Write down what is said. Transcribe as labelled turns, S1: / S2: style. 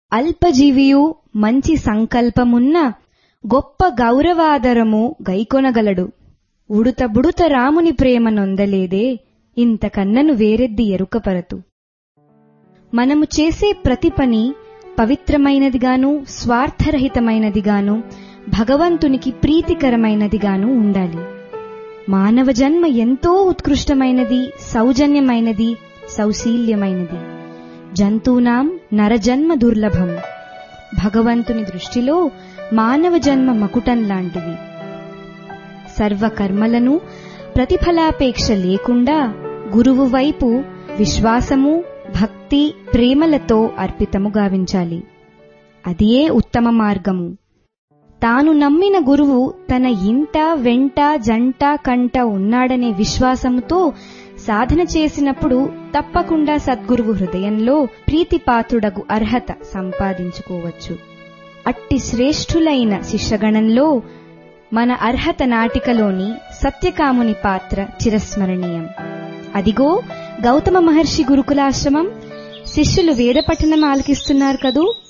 S1: అల్పజీవియు మంచి సంకల్పమున్న గొప్ప గౌరవాదరము గైకొనగలడు ఉడుత బుడుత రాముని ప్రేమ నొందలేదే ఇంతకన్నను వేరెద్ది ఎరుకపరతు మనము చేసే ప్రతి పని పవిత్రమైనదిగాను స్వార్థరహితమైనదిగాను భగవంతునికి ప్రీతికరమైనదిగాను ఉండాలి మానవ జన్మ ఎంతో ఉత్కృష్టమైనది సౌజన్యమైనది సౌశీల్యమైనది జంతూనాం నరజన్మ దుర్లభం భగవంతుని దృష్టిలో మానవ జన్మ మకుటం లాంటిది సర్వకర్మలను ప్రతిఫలాపేక్ష లేకుండా గురువు వైపు విశ్వాసము భక్తి ప్రేమలతో అర్పితము గావించాలి అదియే ఉత్తమ మార్గము తాను నమ్మిన గురువు తన ఇంట వెంట జంట కంట ఉన్నాడనే విశ్వాసముతో సాధన చేసినప్పుడు తప్పకుండా సద్గురువు హృదయంలో ప్రీతిపాత్రుడగు అర్హత సంపాదించుకోవచ్చు అట్టి శ్రేష్ఠులైన శిష్యగణంలో మన అర్హత నాటికలోని సత్యకాముని పాత్ర చిరస్మరణీయం అదిగో గౌతమ మహర్షి గురుకులాశ్రమం శిష్యులు వేద పఠనం ఆలకిస్తున్నారు కదూ